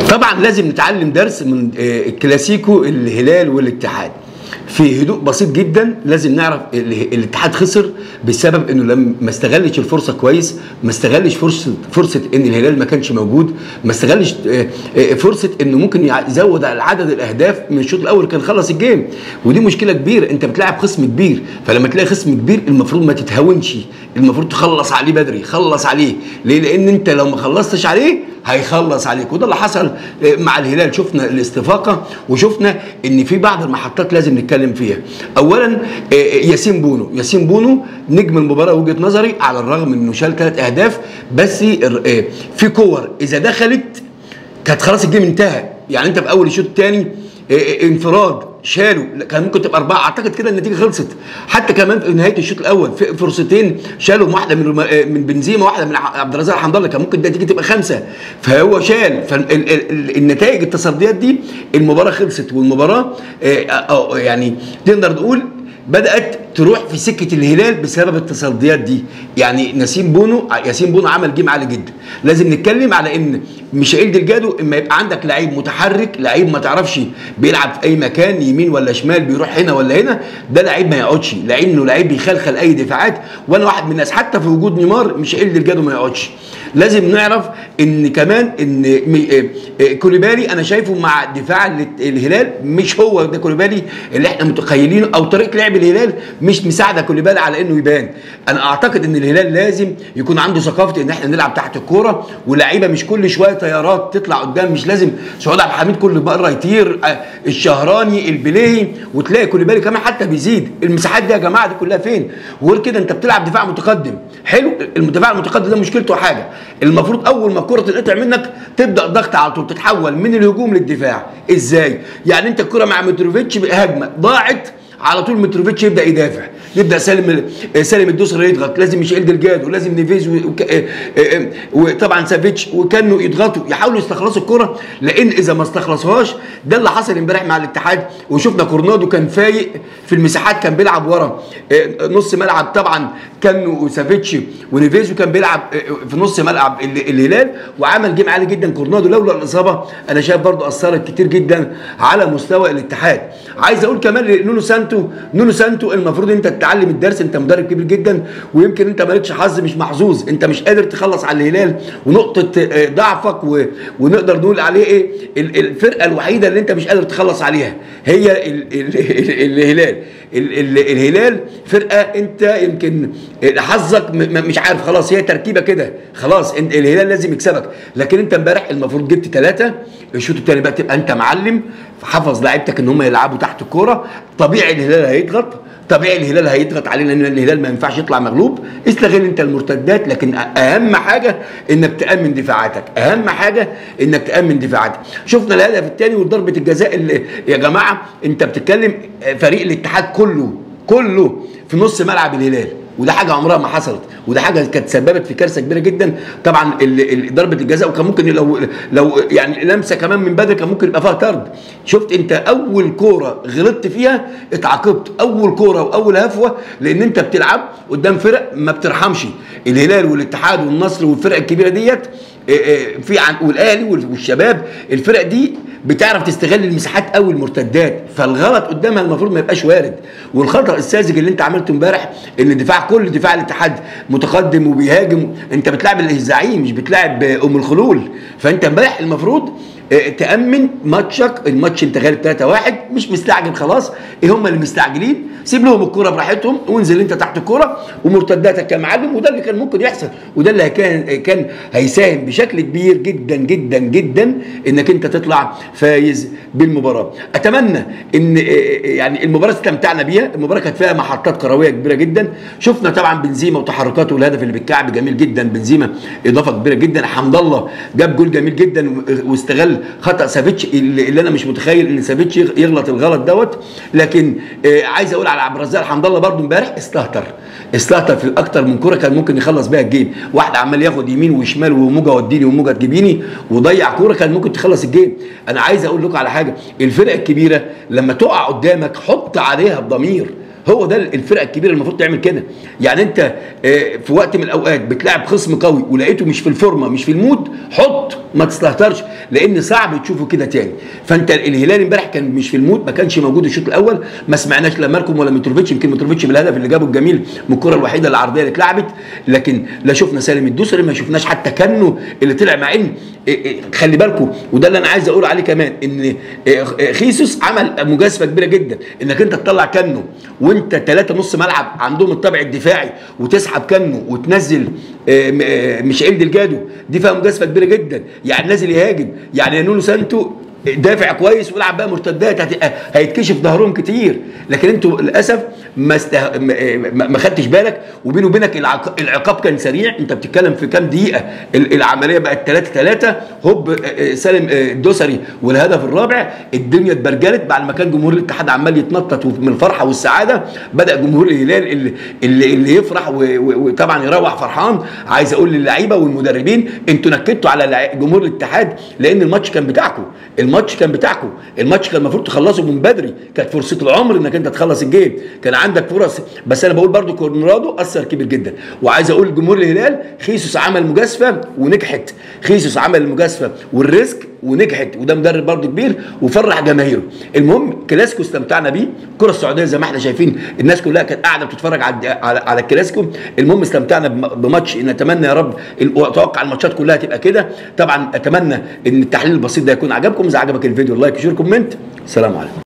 طبعا لازم نتعلم درس من آه، الكلاسيكو الهلال والاتحاد في هدوء بسيط جدا لازم نعرف ال- الاتحاد خسر بسبب انه لم ما استغلش الفرصه كويس ما استغلش فرصه فرصه ان الهلال ما كانش موجود ما استغلش آه، آه، فرصه انه ممكن يع- يزود على عدد الاهداف من الشوط الاول كان خلص الجيم ودي مشكله كبيره انت بتلاعب خصم كبير فلما تلاقي خصم كبير المفروض ما تتهاونش المفروض تخلص عليه بدري خلص عليه ليه لان انت لو ما خلصتش عليه هيخلص عليك وده اللي حصل مع الهلال شفنا الاستفاقه وشفنا ان في بعض المحطات لازم نتكلم فيها اولا آه، ياسين بونو ياسين بونو نجم المباراه وجهه نظري على الرغم من انه شال ثلاث اهداف بس آه، في كور اذا دخلت كانت خلاص الجيم انتهى يعني انت في اول الشوط الثاني انفراد شالوا كان ممكن تبقى اربعه اعتقد كده النتيجه خلصت حتى كمان في نهايه الشوط الاول في فرصتين شالوا واحده من رم- آه، من بنزيما واحده من ع- عبد الرزاق حمد الله كان ممكن النتيجه تبقى خمسه فهو شال فالنتائج التصديات دي المباراه خلصت والمباراه آه، آه، يعني تقدر تقول بدات تروح في سكه الهلال بسبب التصديات دي يعني نسيم بونو ياسين بونو عمل جيم عالي جدا لازم نتكلم على ان ميشائيل دلجادو اما يبقى عندك لعيب متحرك لعيب ما تعرفش بيلعب في اي مكان يمين ولا شمال بيروح هنا ولا هنا ده لعيب ما يقعدش لعيب انه لعيب بيخلخل اي دفاعات وانا واحد من الناس حتى في وجود نيمار ميشائيل دلجادو ما يقعدش لازم نعرف ان كمان ان مي- آه، آه، كوليبالي انا شايفه مع دفاع ال- الهلال مش هو ده كوليبالي اللي احنا متخيلينه او طريقه لعب الهلال مش مساعده كوليبالي على انه يبان انا اعتقد ان الهلال لازم يكون عنده ثقافه ان احنا نلعب تحت الكوره ولاعيبه مش كل شويه طيارات تطلع قدام مش لازم سعود عبد الحميد كل مره يطير آه، الشهراني البليهي وتلاقي كوليبالي كمان حتى بيزيد المساحات دي يا جماعه دي كلها فين وغير كده انت بتلعب دفاع متقدم حلو الدفاع المتقدم ده مشكلته حاجه المفروض اول ما الكره تنقطع منك تبدا ضغط على طول تتحول من الهجوم للدفاع ازاي يعني انت الكره مع متروفيتش هجمه ضاعت على طول متروفيتش يبدا يدافع يبدا سالم سالم الدوسري يضغط لازم ميشيل دلجاد ولازم نيفيز وك- آه، آه، وطبعا سافيتش وكانوا يضغطوا يحاولوا يستخلصوا الكره لان اذا ما استخلصوهاش ده اللي حصل امبارح مع الاتحاد وشفنا كورنادو كان فايق في المساحات كان بيلعب ورا آه، نص ملعب طبعا كانوا سافيتش ونيفيز وكان بيلعب آه، في نص ملعب ال- الهلال وعمل جيم عالي جدا كورنادو لولا الاصابه انا شايف برضو اثرت كتير جدا على مستوى الاتحاد عايز اقول كمان لنونو سانتو نونو سانتو المفروض انت تتعلم الدرس انت مدرب كبير جدا ويمكن انت مالكش حظ مش محظوظ انت مش قادر تخلص على الهلال ونقطه آه، ضعفك و... ونقدر نقول عليه ايه ال- الفرقه الوحيده اللي انت مش قادر تخلص عليها هي ال... ال... ال... الهلال ال... ال... الهلال فرقه انت يمكن حظك م... م- مش عارف خلاص هي تركيبه كده خلاص انت الهلال لازم يكسبك لكن انت امبارح المفروض جبت ثلاثه الشوط الثاني بقى تبقى انت معلم حفظ لعيبتك ان هم يلعبوا تحت الكوره طبيعي الهلال هيضغط طبيعي الهلال هيضغط علينا لان الهلال ما ينفعش يطلع مغلوب استغل انت المرتدات لكن اهم حاجه انك تامن دفاعاتك اهم حاجه انك تامن دفاعاتك شفنا الهدف الثاني وضربه الجزاء اللي يا جماعه انت بتتكلم فريق الاتحاد كله كله في نص ملعب الهلال وده حاجه عمرها ما حصلت وده حاجه كانت سببت في كارثه كبيره جدا طبعا ال- ال- ضربه الجزاء وكان ممكن لو لو يعني لمسه كمان من بدري كان ممكن يبقى فيها طرد شفت انت اول كوره غلطت فيها اتعاقبت اول كوره واول هفوه لان انت بتلعب قدام فرق ما بترحمش الهلال والاتحاد والنصر والفرق الكبيره ديت إيه إيه في عن والاهلي والشباب الفرق دي بتعرف تستغل المساحات قوي المرتدات فالغلط قدامها المفروض ما يبقاش وارد والخطا الساذج اللي انت عملته امبارح ان دفاع كل دفاع الاتحاد متقدم وبيهاجم انت بتلعب الزعيم مش بتلعب ام الخلول فانت امبارح المفروض آه، تامن ماتشك الماتش انت غالب 3 1 مش مستعجل خلاص ايه هم اللي مستعجلين سيب لهم الكوره براحتهم وانزل انت تحت الكوره ومرتداتك يا معلم وده اللي كان ممكن يحصل وده اللي كان كان هيساهم بشكل كبير جدا جدا جدا انك انت تطلع فايز بالمباراه اتمنى ان آه، يعني المباراه استمتعنا بيها المباراه كانت فيها محطات كرويه كبيره جدا شفنا طبعا بنزيما وتحركاته والهدف اللي بالكعب جميل جدا بنزيما اضافه كبيره جدا حمد الله جاب جول جميل جدا واستغل خطا سافيتش اللي اللي انا مش متخيل ان سافيتش يغلط الغلط دوت لكن آه، عايز اقول على عبد الرزاق حمد الله برده امبارح استهتر استهتر في اكتر من كوره كان ممكن يخلص بيها الجيم واحد عمال ياخد يمين وشمال وموجه وديني وموجه تجيبيني وضيع كوره كان ممكن تخلص الجيم انا عايز اقول لكم على حاجه الفرق الكبيره لما تقع قدامك حط عليها بضمير هو ده الفرقه الكبيره المفروض تعمل كده يعني انت آه، في وقت من الاوقات بتلعب خصم قوي ولقيته مش في الفورمه مش في المود حط ما تستهترش لان صعب تشوفه كده تاني فانت الهلال امبارح كان مش في المود ما كانش موجود الشوط الاول ما سمعناش لا ماركوم ولا متروفيتش يمكن متروفيتش بالهدف اللي جابه الجميل من الكره الوحيده العرضيه اللي اتلعبت لكن لا شفنا سالم الدوسري ما شفناش حتى كانه اللي طلع مع ان إيه إيه خلي بالكم وده اللي انا عايز اقول عليه كمان ان إيه إيه خيسوس عمل مجازفه كبيره جدا انك انت تطلع كانه وانت ثلاثه نص ملعب عندهم الطابع الدفاعي وتسحب كانه وتنزل آه، م- آه، ميشيل ديلجادو دي فيها مجازفه كبيره جدا يعني نازل يهاجم يعني نونو سانتو دافع كويس ويلعب بقى مرتدات هت- هيتكشف ظهرهم كتير لكن انتوا للاسف ما استه... ما- ما ما خدتش بالك وبينه وبينك العق... العقاب كان سريع انت بتتكلم في كام دقيقه ال- العمليه بقت 3 3 هوب آه، آه، سالم آه، الدوسري والهدف الرابع الدنيا اتبرجلت بعد ما كان جمهور الاتحاد عمال يتنطط من الفرحه والسعاده بدا جمهور الهلال اللي اللي, اللي يفرح و- و- وطبعا يروح فرحان عايز اقول للعيبه والمدربين انتوا نكدتوا على الع- جمهور الاتحاد لان الماتش كان بتاعكم الماتش كان بتاعكم الماتش كان المفروض تخلصه من بدري كانت فرصه العمر انك انت تخلص الجيم كان عندك فرص بس انا بقول برضو كورنرادو اثر كبير جدا وعايز اقول لجمهور الهلال خيسوس عمل مجازفه ونجحت خيسوس عمل المجازفه والريسك ونجحت وده مدرب برضو كبير وفرح جماهيره المهم كلاسيكو استمتعنا بيه الكره السعوديه زي ما احنا شايفين الناس كلها كانت قاعده بتتفرج على على, على الكلاسيكو المهم استمتعنا بم- بماتش نتمنى يا رب ال- واتوقع الماتشات كلها تبقى كده طبعا اتمنى ان التحليل البسيط ده يكون عجبكم اذا عجبك الفيديو لايك شير كومنت سلام عليكم